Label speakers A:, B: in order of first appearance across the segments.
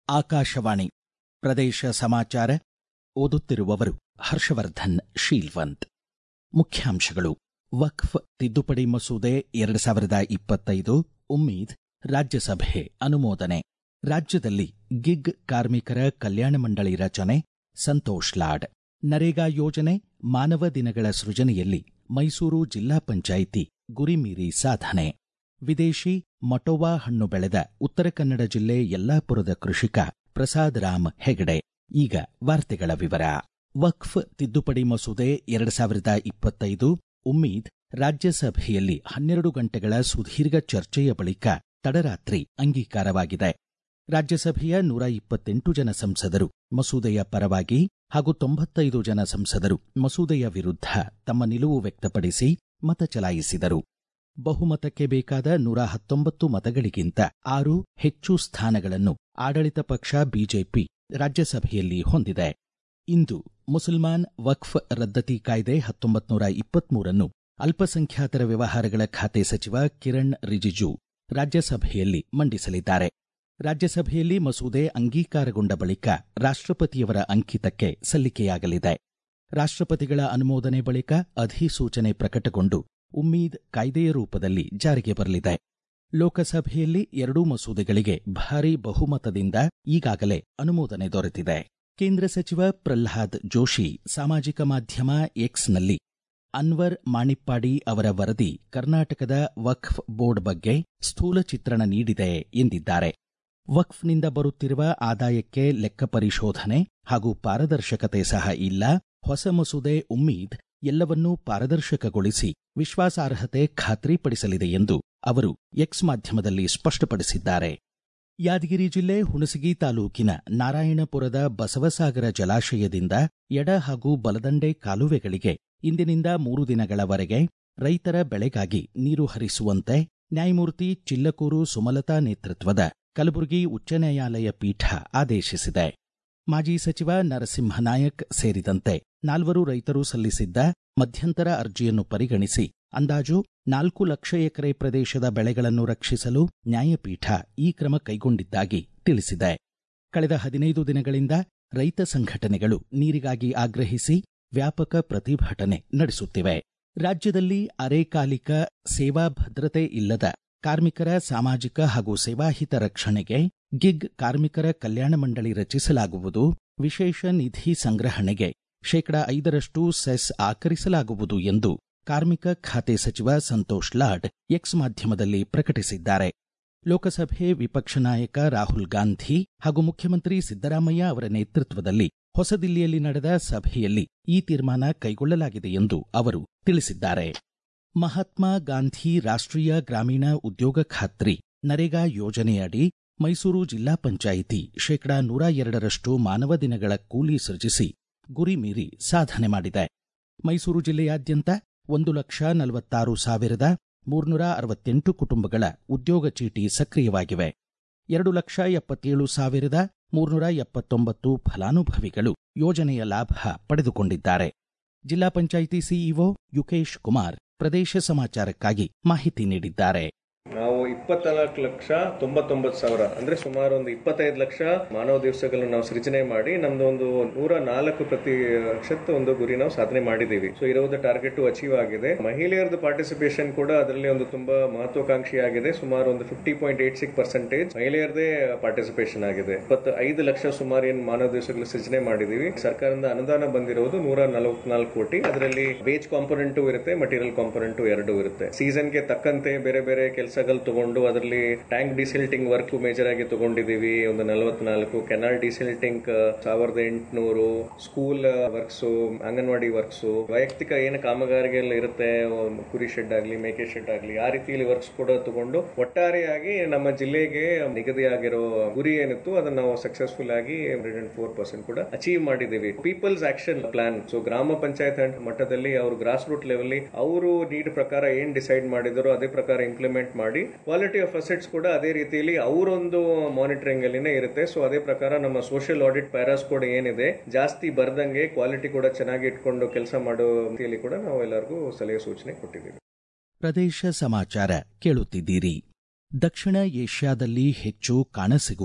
A: ಆಕಾಶವಾಣಿ ಪ್ರದೇಶ ಸಮಾಚಾರ ಓದುತ್ತಿರುವವರು ಹರ್ಷವರ್ಧನ್ ಶೀಲ್ವಂತ್ ಮುಖ್ಯಾಂಶಗಳು ವಕ್ಫ್ ತಿದ್ದುಪಡಿ ಮಸೂದೆ ಎರಡು ಸಾವಿರದ ಇಪ್ಪತ್ತೈದು ಉಮ್ಮೀದ್ ರಾಜ್ಯಸಭೆ ಅನುಮೋದನೆ ರಾಜ್ಯದಲ್ಲಿ ಗಿಗ್ ಕಾರ್ಮಿಕರ ಕಲ್ಯಾಣ ಮಂಡಳಿ ರಚನೆ ಸಂತೋಷ್ ಲಾಡ್ ನರೇಗಾ ಯೋಜನೆ ಮಾನವ ದಿನಗಳ ಸೃಜನೆಯಲ್ಲಿ ಮೈಸೂರು ಜಿಲ್ಲಾ ಪಂಚಾಯಿತಿ ಗುರಿ ಮೀರಿ ಸಾಧನೆ ವಿದೇಶಿ ಮಟೋವಾ ಹಣ್ಣು ಬೆಳೆದ ಉತ್ತರ ಕನ್ನಡ ಜಿಲ್ಲೆ ಯಲ್ಲಾಪುರದ ಕೃಷಿಕ ಪ್ರಸಾದ್ ರಾಮ್ ಹೆಗಡೆ ಈಗ ವಾರ್ತೆಗಳ ವಿವರ ವಕ್ಫ್ ತಿದ್ದುಪಡಿ ಮಸೂದೆ ಎರಡು ಸಾವಿರದ ಇಪ್ಪತ್ತೈದು ಉಮ್ಮೀದ್ ರಾಜ್ಯಸಭೆಯಲ್ಲಿ ಹನ್ನೆರಡು ಗಂಟೆಗಳ ಸುದೀರ್ಘ ಚರ್ಚೆಯ ಬಳಿಕ ತಡರಾತ್ರಿ ಅಂಗೀಕಾರವಾಗಿದೆ ರಾಜ್ಯಸಭೆಯ ನೂರ ಇಪ್ಪತ್ತೆಂಟು ಜನ ಸಂಸದರು ಮಸೂದೆಯ ಪರವಾಗಿ ಹಾಗೂ ತೊಂಬತ್ತೈದು ಜನ ಸಂಸದರು ಮಸೂದೆಯ ವಿರುದ್ಧ ತಮ್ಮ ನಿಲುವು ವ್ಯಕ್ತಪಡಿಸಿ ಮತ ಚಲಾಯಿಸಿದರು ಬಹುಮತಕ್ಕೆ ಬೇಕಾದ ನೂರ ಹತ್ತೊಂಬತ್ತು ಮತಗಳಿಗಿಂತ ಆರು ಹೆಚ್ಚು ಸ್ಥಾನಗಳನ್ನು ಆಡಳಿತ ಪಕ್ಷ ಬಿಜೆಪಿ ರಾಜ್ಯಸಭೆಯಲ್ಲಿ ಹೊಂದಿದೆ ಇಂದು ಮುಸಲ್ಮಾನ್ ವಕ್ಫ್ ರದ್ದತಿ ಕಾಯ್ದೆ ಹತ್ತೊಂಬತ್ತು ನೂರ ಇಪ್ಪತ್ಮೂರನ್ನು ಅಲ್ಪಸಂಖ್ಯಾತರ ವ್ಯವಹಾರಗಳ ಖಾತೆ ಸಚಿವ ಕಿರಣ್ ರಿಜಿಜು ರಾಜ್ಯಸಭೆಯಲ್ಲಿ ಮಂಡಿಸಲಿದ್ದಾರೆ ರಾಜ್ಯಸಭೆಯಲ್ಲಿ ಮಸೂದೆ ಅಂಗೀಕಾರಗೊಂಡ ಬಳಿಕ ರಾಷ್ಟ್ರಪತಿಯವರ ಅಂಕಿತಕ್ಕೆ ಸಲ್ಲಿಕೆಯಾಗಲಿದೆ ರಾಷ್ಟ್ರಪತಿಗಳ ಅನುಮೋದನೆ ಬಳಿಕ ಅಧಿಸೂಚನೆ ಪ್ರಕಟಗೊಂಡು ಉಮ್ಮೀದ್ ಕಾಯ್ದೆಯ ರೂಪದಲ್ಲಿ ಜಾರಿಗೆ ಬರಲಿದೆ ಲೋಕಸಭೆಯಲ್ಲಿ ಎರಡೂ ಮಸೂದೆಗಳಿಗೆ ಭಾರೀ ಬಹುಮತದಿಂದ ಈಗಾಗಲೇ ಅನುಮೋದನೆ ದೊರೆತಿದೆ ಕೇಂದ್ರ ಸಚಿವ ಪ್ರಲ್ಹಾದ್ ಜೋಶಿ ಸಾಮಾಜಿಕ ಮಾಧ್ಯಮ ಎಕ್ಸ್ನಲ್ಲಿ ಅನ್ವರ್ ಮಾಣಿಪ್ಪಾಡಿ ಅವರ ವರದಿ ಕರ್ನಾಟಕದ ವಕ್ಫ್ ಬೋರ್ಡ್ ಬಗ್ಗೆ ಸ್ಥೂಲ ಚಿತ್ರಣ ನೀಡಿದೆ ಎಂದಿದ್ದಾರೆ ವಕ್ಫ್ನಿಂದ ಬರುತ್ತಿರುವ ಆದಾಯಕ್ಕೆ ಲೆಕ್ಕ ಪರಿಶೋಧನೆ ಹಾಗೂ ಪಾರದರ್ಶಕತೆ ಸಹ ಇಲ್ಲ ಹೊಸ ಮಸೂದೆ ಉಮ್ಮೀದ್ ಎಲ್ಲವನ್ನೂ ಪಾರದರ್ಶಕಗೊಳಿಸಿ ವಿಶ್ವಾಸಾರ್ಹತೆ ಖಾತ್ರಿಪಡಿಸಲಿದೆ ಎಂದು ಅವರು ಎಕ್ಸ್ ಮಾಧ್ಯಮದಲ್ಲಿ ಸ್ಪಷ್ಟಪಡಿಸಿದ್ದಾರೆ ಯಾದಗಿರಿ ಜಿಲ್ಲೆ ಹುಣಸಗಿ ತಾಲೂಕಿನ ನಾರಾಯಣಪುರದ ಬಸವಸಾಗರ ಜಲಾಶಯದಿಂದ ಎಡ ಹಾಗೂ ಬಲದಂಡೆ ಕಾಲುವೆಗಳಿಗೆ ಇಂದಿನಿಂದ ಮೂರು ದಿನಗಳವರೆಗೆ ರೈತರ ಬೆಳೆಗಾಗಿ ನೀರು ಹರಿಸುವಂತೆ ನ್ಯಾಯಮೂರ್ತಿ ಚಿಲ್ಲಕೂರು ಸುಮಲತಾ ನೇತೃತ್ವದ ಕಲಬುರಗಿ ಉಚ್ಚ ನ್ಯಾಯಾಲಯ ಪೀಠ ಆದೇಶಿಸಿದೆ ಮಾಜಿ ಸಚಿವ ನರಸಿಂಹನಾಯಕ್ ಸೇರಿದಂತೆ ನಾಲ್ವರು ರೈತರು ಸಲ್ಲಿಸಿದ್ದ ಮಧ್ಯಂತರ ಅರ್ಜಿಯನ್ನು ಪರಿಗಣಿಸಿ ಅಂದಾಜು ನಾಲ್ಕು ಲಕ್ಷ ಎಕರೆ ಪ್ರದೇಶದ ಬೆಳೆಗಳನ್ನು ರಕ್ಷಿಸಲು ನ್ಯಾಯಪೀಠ ಈ ಕ್ರಮ ಕೈಗೊಂಡಿದ್ದಾಗಿ ತಿಳಿಸಿದೆ ಕಳೆದ ಹದಿನೈದು ದಿನಗಳಿಂದ ರೈತ ಸಂಘಟನೆಗಳು ನೀರಿಗಾಗಿ ಆಗ್ರಹಿಸಿ ವ್ಯಾಪಕ ಪ್ರತಿಭಟನೆ ನಡೆಸುತ್ತಿವೆ ರಾಜ್ಯದಲ್ಲಿ ಅರೆಕಾಲಿಕ ಸೇವಾ ಭದ್ರತೆ ಇಲ್ಲದ ಕಾರ್ಮಿಕರ ಸಾಮಾಜಿಕ ಹಾಗೂ ಸೇವಾಹಿತ ರಕ್ಷಣೆಗೆ ಗಿಗ್ ಕಾರ್ಮಿಕರ ಕಲ್ಯಾಣ ಮಂಡಳಿ ರಚಿಸಲಾಗುವುದು ವಿಶೇಷ ನಿಧಿ ಸಂಗ್ರಹಣೆಗೆ ಶೇಕಡಾ ಐದರಷ್ಟು ಸೆಸ್ ಆಕರಿಸಲಾಗುವುದು ಎಂದು ಕಾರ್ಮಿಕ ಖಾತೆ ಸಚಿವ ಸಂತೋಷ್ ಲಾಡ್ ಎಕ್ಸ್ ಮಾಧ್ಯಮದಲ್ಲಿ ಪ್ರಕಟಿಸಿದ್ದಾರೆ ಲೋಕಸಭೆ ವಿಪಕ್ಷ ನಾಯಕ ರಾಹುಲ್ ಗಾಂಧಿ ಹಾಗೂ ಮುಖ್ಯಮಂತ್ರಿ ಸಿದ್ದರಾಮಯ್ಯ ಅವರ ನೇತೃತ್ವದಲ್ಲಿ ಹೊಸದಿಲ್ಲಿಯಲ್ಲಿ ನಡೆದ ಸಭೆಯಲ್ಲಿ ಈ ತೀರ್ಮಾನ ಕೈಗೊಳ್ಳಲಾಗಿದೆ ಎಂದು ಅವರು ತಿಳಿಸಿದ್ದಾರೆ ಮಹಾತ್ಮ ಗಾಂಧಿ ರಾಷ್ಟ್ರೀಯ ಗ್ರಾಮೀಣ ಉದ್ಯೋಗ ಖಾತ್ರಿ ನರೇಗಾ ಯೋಜನೆಯಡಿ ಮೈಸೂರು ಜಿಲ್ಲಾ ಪಂಚಾಯಿತಿ ಶೇಕಡಾ ನೂರ ಎರಡರಷ್ಟು ಮಾನವ ದಿನಗಳ ಕೂಲಿ ಸೃಜಿಸಿ ಗುರಿ ಮೀರಿ ಸಾಧನೆ ಮಾಡಿದೆ ಮೈಸೂರು ಜಿಲ್ಲೆಯಾದ್ಯಂತ ಒಂದು ಲಕ್ಷ ನಲವತ್ತಾರು ಸಾವಿರದ ಮೂರ್ನೂರ ಅರವತ್ತೆಂಟು ಕುಟುಂಬಗಳ ಉದ್ಯೋಗ ಚೀಟಿ ಸಕ್ರಿಯವಾಗಿವೆ ಎರಡು ಲಕ್ಷ ಎಪ್ಪತ್ತೇಳು ಸಾವಿರದ ಮೂರ್ನೂರ ಎಪ್ಪತ್ತೊಂಬತ್ತು ಫಲಾನುಭವಿಗಳು ಯೋಜನೆಯ ಲಾಭ ಪಡೆದುಕೊಂಡಿದ್ದಾರೆ ಜಿಲ್ಲಾ ಪಂಚಾಯಿತಿ ಸಿಇಒ ಯುಕೇಶ್ ಕುಮಾರ್ ಪ್ರದೇಶ ಸಮಾಚಾರಕ್ಕಾಗಿ ಮಾಹಿತಿ ನೀಡಿದ್ದಾರೆ
B: ನಾವು ಇಪ್ಪತ್ನಾಲ್ಕು ಲಕ್ಷ ತೊಂಬತ್ತೊಂಬತ್ತು ಸಾವಿರ ಅಂದ್ರೆ ಸುಮಾರು ಒಂದು ಇಪ್ಪತ್ತೈದು ಲಕ್ಷ ಮಾನವ ದಿವಸಗಳನ್ನು ನಾವು ಸೃಜನೆ ಮಾಡಿ ನಮ್ದು ಒಂದು ನೂರ ನಾಲ್ಕು ಪ್ರತಿಶತ ಒಂದು ಗುರಿ ನಾವು ಸಾಧನೆ ಮಾಡಿದ್ದೀವಿ ಸೊ ಇರೋದು ಟಾರ್ಗೆಟ್ ಅಚೀವ್ ಆಗಿದೆ ಮಹಿಳೆಯರದ್ದು ಪಾರ್ಟಿಸಿಪೇಷನ್ ಕೂಡ ಅದರಲ್ಲಿ ಒಂದು ತುಂಬಾ ಮಹತ್ವಾಕಾಂಕ್ಷಿ ಆಗಿದೆ ಸುಮಾರು ಒಂದು fifty point eight six percentage ಮಹಿಳೆಯರದೇ ಪಾರ್ಟಿಸಿಪೇಷನ್ ಆಗಿದೆ ಇಪ್ಪತ್ತು ಐದು ಲಕ್ಷ ಸುಮಾರು ಏನು ಮಾನವ ದಿವಸಗಳು ಸೃಜನೆ ಮಾಡಿದೀವಿ ಸರ್ಕಾರದಿಂದ ಅನುದಾನ ಬಂದಿರೋದು ನೂರ ನಲವತ್ನಾಲ್ಕು ಕೋಟಿ ಅದರಲ್ಲಿ ವೇಜ್ ಕಾಂಪೊನೆಂಟು ಇರುತ್ತೆ ಮಟೀರಿಯಲ್ ಕಾಂಪೊನೆಂಟು ಎರಡು ಇರುತ್ತೆ ಸೀಸನ್ಗೆ ತಕ್ಕಂತೆ ಬೇರೆ ಬೇರೆ ಕೆಲಸ ತಗೊಂಡು ಅದರಲ್ಲಿ ಟ್ಯಾಂಕ್ ಡಿಸಿಲ್ಟಿಂಗ್ ವರ್ಕ್ ಮೇಜರ್ ಆಗಿ ತಗೊಂಡಿದೀವಿ ಒಂದು ನಲವತ್ನಾಲ್ಕು ಕೆನಾಲ್ ಡಿಸಿಲ್ಟಿಂಗ್ ಸಾವಿರದ ಎಂಟುನೂರು ಸ್ಕೂಲ್ ವರ್ಕ್ಸ್ ಅಂಗನವಾಡಿ ವರ್ಕ್ಸ್ ವೈಯಕ್ತಿಕ ಏನು ಕಾಮಗಾರಿಗೆಲ್ಲ ಇರುತ್ತೆ ಕುರಿ ಶೆಡ್ ಆಗ್ಲಿ ಮೇಕೆ ಶೆಡ್ ಆಗ್ಲಿ ಆ ರೀತಿಯಲ್ಲಿ ವರ್ಕ್ಸ್ ಕೂಡ ತಗೊಂಡು ಒಟ್ಟಾರೆಯಾಗಿ ನಮ್ಮ ಜಿಲ್ಲೆಗೆ ನಿಗದಿಯಾಗಿರೋ ಗುರಿ ಏನಿತ್ತು ಅದನ್ನ ನಾವು ಸಕ್ಸಸ್ಫುಲ್ ಆಗಿ ಹಂಡ್ರೆಡ್ ಅಂಡ್ ಫೋರ್ ಪರ್ಸೆಂಟ್ ಕೂಡ ಅಚೀವ್ ಮಾಡಿದೀವಿ ಪೀಪಲ್ಸ್ ಆಕ್ಷನ್ ಪ್ಲಾನ್ ಸೊ ಗ್ರಾಮ ಪಂಚಾಯತ್ ಮಟ್ಟದಲ್ಲಿ ಅವರು ಗ್ರಾಸ್ ರೂಟ್ ಲೆವೆಲ್ ಅವರು ನೀಡ್ ಪ್ರಕಾರ ಏನ್ ಡಿಸೈಡ್ ಮಾಡಿದರೋ ಅದೇ ಪ್ರಕಾರ ಇಂಪ್ಲಿಮೆಂಟ್ ಮಾಡಿ ಕ್ವಾಲಿಟಿ ಆಫ್ ಅಸೆಟ್ಸ್ ಕೂಡ ಅದೇ ರೀತಿಯಲ್ಲಿ ಅವರೊಂದು ಮಾನಿಟರಿಂಗ್ ಅಲ್ಲಿನೇ ಇರುತ್ತೆ ಸೊ ಅದೇ ಪ್ರಕಾರ ನಮ್ಮ ಸೋಷಿಯಲ್ ಆಡಿಟ್ ಪ್ಯಾರಾಸ್ ಕೂಡ ಏನಿದೆ ಜಾಸ್ತಿ ಬರ್ದಂಗೆ ಕ್ವಾಲಿಟಿ ಕೂಡ ಚೆನ್ನಾಗಿ ಇಟ್ಕೊಂಡು ಕೆಲಸ ಮಾಡೋ ರೀತಿಯಲ್ಲಿ ಕೂಡ ನಾವು ಎಲ್ಲರಿಗೂ ಸಲಹೆ ಸೂಚನೆ ಕೊಟ್ಟಿದ್ದೀವಿ
A: ಪ್ರದೇಶ ಸಮಾಚಾರ ಕೇಳುತ್ತಿದ್ದೀರಿ ದಕ್ಷಿಣ ಏಷ್ಯಾದಲ್ಲಿ ಹೆಚ್ಚು ಕಾಣಸಿಗುವ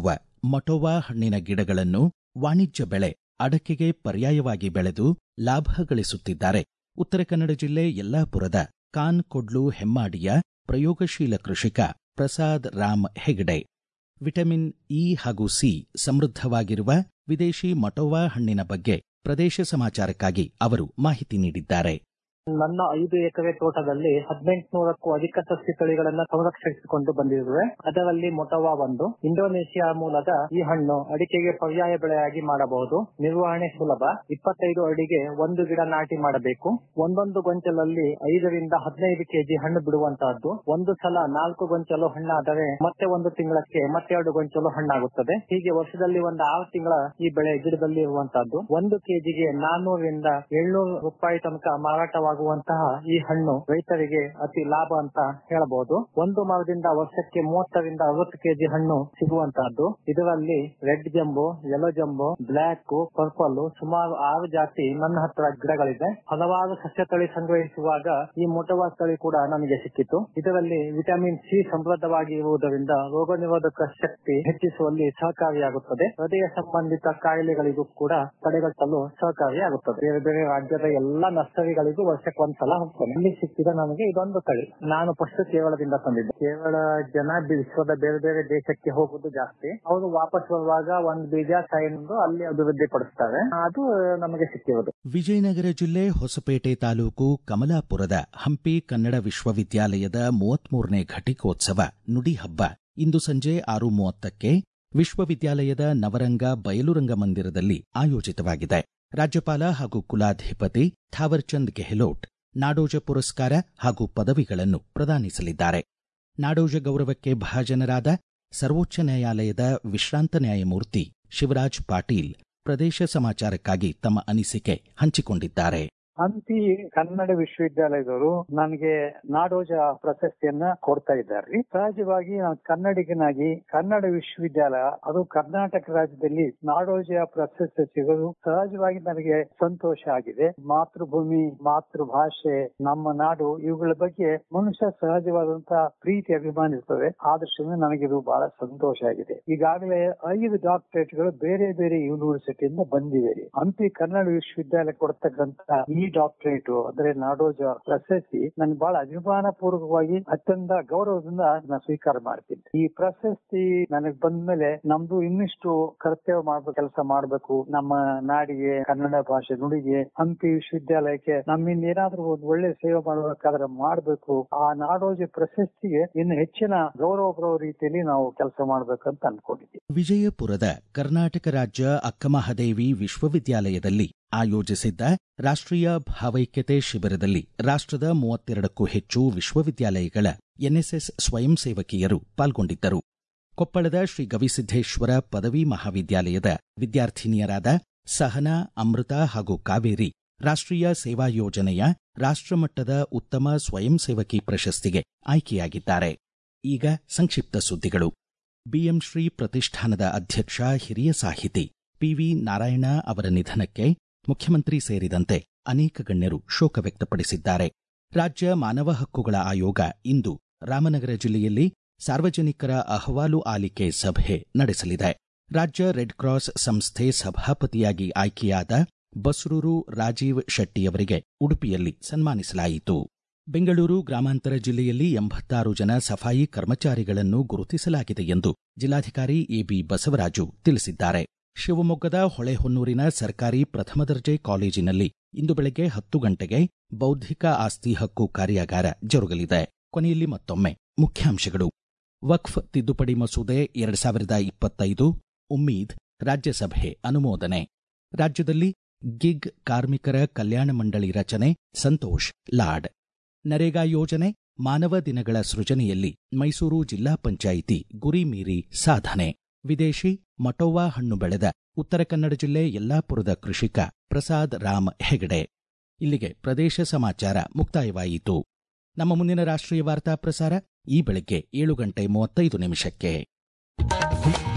A: ಮಟೋವಾ ಹಣ್ಣಿನ ಗಿಡಗಳನ್ನು ವಾಣಿಜ್ಯ ಬೆಳೆ ಅಡಕೆಗೆ ಪರ್ಯಾಯವಾಗಿ ಬೆಳೆದು ಲಾಭ ಗಳಿಸುತ್ತಿದ್ದಾರೆ ಉತ್ತರ ಕನ್ನಡ ಜಿಲ್ಲೆ ಯಲ್ಲಾಪುರದ ಕಾನ್ ಕೊಡ್ಲು ಹೆಮ್ಮಾಡಿಯ ಪ್ರಯೋಗಶೀಲ ಕೃಷಿಕ ಪ್ರಸಾದ್ ರಾಮ್ ಹೆಗ್ಡೆ ವಿಟಮಿನ್ ಇ ಹಾಗೂ ಸಿ ಸಮೃದ್ಧವಾಗಿರುವ ವಿದೇಶಿ ಮಟೋವಾ ಹಣ್ಣಿನ ಬಗ್ಗೆ ಪ್ರದೇಶ ಸಮಾಚಾರಕ್ಕಾಗಿ ಅವರು ಮಾಹಿತಿ ನೀಡಿದ್ದಾರೆ
C: ನನ್ನ ಐದು ಎಕರೆ ತೋಟದಲ್ಲಿ ಹದಿನೆಂಟುನೂರಕ್ಕೂ ಅಧಿಕ ಸಸ್ಯ ತಳಿಗಳನ್ನ ಸಂರಕ್ಷಿಸಿಕೊಂಡು ಬಂದಿರುವೆ ಅದರಲ್ಲಿ ಮೊಟವಾ ಒಂದು ಇಂಡೋನೇಷಿಯಾ ಮೂಲದ ಈ ಹಣ್ಣು ಅಡಿಕೆಗೆ ಪರ್ಯಾಯ ಬೆಳೆಯಾಗಿ ಮಾಡಬಹುದು ನಿರ್ವಹಣೆ ಸುಲಭ ಇಪ್ಪತ್ತೈದು ಅಡಿಗೆ ಒಂದು ಗಿಡ ನಾಟಿ ಮಾಡಬೇಕು ಒಂದೊಂದು ಗೊಂಚಲಲ್ಲಿ ಐದರಿಂದ ಹದಿನೈದು ಕೆಜಿ ಹಣ್ಣು ಬಿಡುವಂತಹದ್ದು ಒಂದು ಸಲ ನಾಲ್ಕು ಗೊಂಚಲು ಹಣ್ಣಾದರೆ ಮತ್ತೆ ಒಂದು ತಿಂಗಳಕ್ಕೆ ಮತ್ತೆರಡು ಗೊಂಚಲು ಹಣ್ಣಾಗುತ್ತದೆ ಹೀಗೆ ವರ್ಷದಲ್ಲಿ ಒಂದು ಆರು ತಿಂಗಳ ಈ ಬೆಳೆ ಗಿಡದಲ್ಲಿ ಇರುವಂತಹದ್ದು ಒಂದು ಕೆಜಿಗೆ ನಾನ್ನೂರರಿಂದ ಏಳ್ನೂರು ರೂಪಾಯಿ ತನಕ ಮಾರಾಟವಾಗುವಂತಹ ಈ ಹಣ್ಣು ರೈತರಿಗೆ ಅತಿ ಲಾಭ ಅಂತ ಹೇಳಬಹುದು ಒಂದು ಮರದಿಂದ ವರ್ಷಕ್ಕೆ ಮೂವತ್ತರಿಂದ ಅರವತ್ತು ಕೆಜಿ ಹಣ್ಣು ಸಿಗುವಂತಹದ್ದು ಇದರಲ್ಲಿ ರೆಡ್ ಜಂಬು ಯೆಲ್ಲೋ ಜಂಬು ಬ್ಲಾಕ್ ಪರ್ಪಲ್ ಸುಮಾರು ಆರು ಜಾತಿ ನನ್ನ ಹತ್ರ ಗಿಡಗಳಿದೆ ಹಲವಾರು ಸಸ್ಯ ತಳಿ ಸಂಗ್ರಹಿಸುವಾಗ ಈ ಮೊಟವಾ ತಳಿ ಕೂಡ ನಮಗೆ ಸಿಕ್ಕಿತು ಇದರಲ್ಲಿ ವಿಟಮಿನ್ ಸಿ ಸಮೃದ್ಧವಾಗಿ ಇರುವುದರಿಂದ ರೋಗ ನಿರೋಧಕ ಶಕ್ತಿ ಹೆಚ್ಚಿಸುವಲ್ಲಿ ಸಹಕಾರಿಯಾಗುತ್ತದೆ ಹೃದಯ ಸಂಬಂಧಿತ ಕಾಯಿಲೆಗಳಿಗೂ ಕೂಡ ತಡೆಗಟ್ಟಲು ಸಹಕಾರಿಯಾಗುತ್ತದೆ ಬೇರೆ ಬೇರೆ ರಾಜ್ಯದ ಎಲ್ಲಾ ನರ್ಸರಿಗಳಿಗೂ ವರ್ಷಕ್ಕೆ ಒಂದ್ಸಲ ಹೋಗ್ತೇನೆ ಇಲ್ಲಿ ಸಿಕ್ಕಿದ ನನಗೆ ಇದೊಂದು ತಳಿ ನಾನು ಫಸ್ಟ್ ಕೇರಳದಿಂದ ತಂದಿದ್ದೆ ಕೇರಳ ಜನ ವಿಶ್ವದ ಬೇರೆ ಬೇರೆ ದೇಶಕ್ಕೆ ಹೋಗುದು ಜಾಸ್ತಿ ಅವರು ವಾಪಸ್ ಬರುವಾಗ ಒಂದ್ ಬೀಜ ಸೈನ್ದು ಅಲ್ಲಿ ಅಭಿವೃದ್ಧಿ ಪಡಿಸ್ತಾರೆ ಅದು ನಮಗೆ ಸಿಕ್ಕಿರೋದು
A: ವಿಜಯನಗರ ಜಿಲ್ಲೆ ಹೊಸಪೇಟೆ ತಾಲೂಕು ಕಮಲಾಪುರದ ಹಂಪಿ ಕನ್ನಡ ವಿಶ್ವವಿದ್ಯಾಲಯದ ಮೂವತ್ಮೂರನೇ ಘಟಿಕೋತ್ಸವ ನುಡಿ ಹಬ್ಬ ಇಂದು ಸಂಜೆ ಆರು ಮೂವತ್ತಕ್ಕೆ ವಿಶ್ವವಿದ್ಯಾಲಯದ ನವರಂಗ ಬಯಲುರಂಗ ಮಂದಿರದಲ್ಲಿ ಆಯೋಜಿತವಾಗಿದೆ ರಾಜ್ಯಪಾಲ ಹಾಗೂ ಕುಲಾಧಿಪತಿ ಥಾವರ್ಚಂದ್ ಗೆಹ್ಲೋಟ್ ನಾಡೋಜ ಪುರಸ್ಕಾರ ಹಾಗೂ ಪದವಿಗಳನ್ನು ಪ್ರದಾನಿಸಲಿದ್ದಾರೆ ನಾಡೋಜ ಗೌರವಕ್ಕೆ ಭಾಜನರಾದ ಸರ್ವೋಚ್ಚ ನ್ಯಾಯಾಲಯದ ವಿಶ್ರಾಂತ ನ್ಯಾಯಮೂರ್ತಿ ಶಿವರಾಜ್ ಪಾಟೀಲ್ ಪ್ರದೇಶ ಸಮಾಚಾರಕ್ಕಾಗಿ ತಮ್ಮ ಅನಿಸಿಕೆ ಹಂಚಿಕೊಂಡಿದ್ದಾರೆ
D: ಹಂಪಿ ಕನ್ನಡ ವಿಶ್ವವಿದ್ಯಾಲಯದವರು ನನಗೆ ನಾಡೋಜ ಪ್ರಶಸ್ತಿಯನ್ನ ಕೊಡ್ತಾ ಇದ್ದಾರೆ ಸಹಜವಾಗಿ ನಾನು ಕನ್ನಡಿಗನಾಗಿ ಕನ್ನಡ ವಿಶ್ವವಿದ್ಯಾಲಯ ಅದು ಕರ್ನಾಟಕ ರಾಜ್ಯದಲ್ಲಿ ನಾಡೋಜ ಪ್ರಶಸ್ತಿ ಸಿಗೋದು ಸಹಜವಾಗಿ ನನಗೆ ಸಂತೋಷ ಆಗಿದೆ ಮಾತೃಭೂಮಿ ಮಾತೃಭಾಷೆ ನಮ್ಮ ನಾಡು ಇವುಗಳ ಬಗ್ಗೆ ಮನುಷ್ಯ ಸಹಜವಾದಂತಹ ಪ್ರೀತಿ ಅಭಿಮಾನ ಇರ್ತದೆ ಆ ದೃಷ್ಟಿಯಿಂದ ನನಗಿದು ಬಹಳ ಸಂತೋಷ ಆಗಿದೆ ಈಗಾಗಲೇ ಐದು ಡಾಕ್ಟರೇಟ್ಗಳು ಬೇರೆ ಬೇರೆ ಯೂನಿವರ್ಸಿಟಿಯಿಂದ ಬಂದಿವೆ ಹಂಪಿ ಕನ್ನಡ ವಿಶ್ವವಿದ್ಯಾಲಯ ಕೊಡ್ತಕ್ಕಂತ ಈ ಡಾಕ್ಟರೇಟ್ ಅಂದ್ರೆ ನಾಡೋಜ ಪ್ರಶಸ್ತಿ ನನ್ಗೆ ಬಹಳ ಅಭಿಮಾನ ಪೂರ್ವಕವಾಗಿ ಅತ್ಯಂತ ಗೌರವದಿಂದ ನಾನು ಸ್ವೀಕಾರ ಮಾಡ್ತೀನಿ ಈ ಪ್ರಶಸ್ತಿ ನನಗೆ ಬಂದ್ಮೇಲೆ ನಮ್ದು ಇನ್ನಿಷ್ಟು ಕರ್ತವ್ಯ ಮಾಡ್ಬೇಕು ಕೆಲಸ ಮಾಡ್ಬೇಕು ನಮ್ಮ ನಾಡಿಗೆ ಕನ್ನಡ ಭಾಷೆ ನುಡಿಗೆ ಹಂಪಿ ವಿಶ್ವವಿದ್ಯಾಲಯಕ್ಕೆ ನಮ್ಮಿಂದ ಏನಾದ್ರೂ ಒಂದು ಒಳ್ಳೆ ಸೇವೆ ಮಾಡಬೇಕಾದ್ರೆ ಮಾಡ್ಬೇಕು ಆ ನಾಡೋಜ ಪ್ರಶಸ್ತಿಗೆ ಇನ್ನು ಹೆಚ್ಚಿನ ಗೌರವ ಬರೋ ರೀತಿಯಲ್ಲಿ ನಾವು ಕೆಲಸ ಮಾಡ್ಬೇಕಂತ ಅನ್ಕೊಂಡಿದ್ದೀವಿ
A: ವಿಜಯಪುರದ ಕರ್ನಾಟಕ ರಾಜ್ಯ ಅಕ್ಕಮಹಾದೇವಿ ವಿಶ್ವವಿದ್ಯಾಲಯದಲ್ಲಿ ಆಯೋಜಿಸಿದ್ದ ರಾಷ್ಟ್ರೀಯ ಭಾವೈಕ್ಯತೆ ಶಿಬಿರದಲ್ಲಿ ರಾಷ್ಟ್ರದ ಮೂವತ್ತೆರಡಕ್ಕೂ ಹೆಚ್ಚು ವಿಶ್ವವಿದ್ಯಾಲಯಗಳ ಎನ್ಎಸ್ಎಸ್ ಸ್ವಯಂ ಸೇವಕಿಯರು ಪಾಲ್ಗೊಂಡಿದ್ದರು ಕೊಪ್ಪಳದ ಶ್ರೀ ಗವಿಸಿದ್ದೇಶ್ವರ ಪದವಿ ಮಹಾವಿದ್ಯಾಲಯದ ವಿದ್ಯಾರ್ಥಿನಿಯರಾದ ಸಹನಾ ಅಮೃತ ಹಾಗೂ ಕಾವೇರಿ ರಾಷ್ಟ್ರೀಯ ಸೇವಾ ಯೋಜನೆಯ ರಾಷ್ಟ್ರಮಟ್ಟದ ಉತ್ತಮ ಸ್ವಯಂ ಸೇವಕಿ ಪ್ರಶಸ್ತಿಗೆ ಆಯ್ಕೆಯಾಗಿದ್ದಾರೆ ಈಗ ಸಂಕ್ಷಿಪ್ತ ಸುದ್ದಿಗಳು ಬಿಎಂ ಶ್ರೀ ಪ್ರತಿಷ್ಠಾನದ ಅಧ್ಯಕ್ಷ ಹಿರಿಯ ಸಾಹಿತಿ ಪಿವಿ ನಾರಾಯಣ ಅವರ ನಿಧನಕ್ಕೆ ಮುಖ್ಯಮಂತ್ರಿ ಸೇರಿದಂತೆ ಅನೇಕ ಗಣ್ಯರು ಶೋಕ ವ್ಯಕ್ತಪಡಿಸಿದ್ದಾರೆ ರಾಜ್ಯ ಮಾನವ ಹಕ್ಕುಗಳ ಆಯೋಗ ಇಂದು ರಾಮನಗರ ಜಿಲ್ಲೆಯಲ್ಲಿ ಸಾರ್ವಜನಿಕರ ಅಹವಾಲು ಆಲಿಕೆ ಸಭೆ ನಡೆಸಲಿದೆ ರಾಜ್ಯ ರೆಡ್ ಕ್ರಾಸ್ ಸಂಸ್ಥೆ ಸಭಾಪತಿಯಾಗಿ ಆಯ್ಕೆಯಾದ ಬಸ್ರೂರು ರಾಜೀವ್ ಶೆಟ್ಟಿಯವರಿಗೆ ಉಡುಪಿಯಲ್ಲಿ ಸನ್ಮಾನಿಸಲಾಯಿತು ಬೆಂಗಳೂರು ಗ್ರಾಮಾಂತರ ಜಿಲ್ಲೆಯಲ್ಲಿ ಎಂಬತ್ತಾರು ಜನ ಸಫಾಯಿ ಕರ್ಮಚಾರಿಗಳನ್ನು ಗುರುತಿಸಲಾಗಿದೆ ಎಂದು ಜಿಲ್ಲಾಧಿಕಾರಿ ಎಬಿ ಬಸವರಾಜು ತಿಳಿಸಿದ್ದಾರೆ ಶಿವಮೊಗ್ಗದ ಹೊಳೆಹೊನ್ನೂರಿನ ಸರ್ಕಾರಿ ಪ್ರಥಮ ದರ್ಜೆ ಕಾಲೇಜಿನಲ್ಲಿ ಇಂದು ಬೆಳಗ್ಗೆ ಹತ್ತು ಗಂಟೆಗೆ ಬೌದ್ಧಿಕ ಆಸ್ತಿ ಹಕ್ಕು ಕಾರ್ಯಾಗಾರ ಜರುಗಲಿದೆ ಕೊನೆಯಲ್ಲಿ ಮತ್ತೊಮ್ಮೆ ಮುಖ್ಯಾಂಶಗಳು ವಕ್ಫ್ ತಿದ್ದುಪಡಿ ಮಸೂದೆ ಎರಡು ಸಾವಿರದ ಇಪ್ಪತ್ತೈದು ಉಮ್ಮೀದ್ ರಾಜ್ಯಸಭೆ ಅನುಮೋದನೆ ರಾಜ್ಯದಲ್ಲಿ ಗಿಗ್ ಕಾರ್ಮಿಕರ ಕಲ್ಯಾಣ ಮಂಡಳಿ ರಚನೆ ಸಂತೋಷ್ ಲಾಡ್ ನರೇಗಾ ಯೋಜನೆ ಮಾನವ ದಿನಗಳ ಸೃಜನೆಯಲ್ಲಿ ಮೈಸೂರು ಜಿಲ್ಲಾ ಪಂಚಾಯಿತಿ ಗುರಿ ಮೀರಿ ಸಾಧನೆ ವಿದೇಶಿ ಮಟೋವಾ ಹಣ್ಣು ಬೆಳೆದ ಉತ್ತರ ಕನ್ನಡ ಜಿಲ್ಲೆ ಯಲ್ಲಾಪುರದ ಕೃಷಿಕ ಪ್ರಸಾದ್ ರಾಮ್ ಹೆಗಡೆ ಇಲ್ಲಿಗೆ ಪ್ರದೇಶ ಸಮಾಚಾರ ಮುಕ್ತಾಯವಾಯಿತು ನಮ್ಮ ಮುಂದಿನ ರಾಷ್ಟ್ರೀಯ ವಾರ್ತಾ ಪ್ರಸಾರ ಈ ಬೆಳಗ್ಗೆ ಏಳು ಗಂಟೆ ಮೂವತ್ತೈದು ನಿಮಿಷಕ್ಕೆ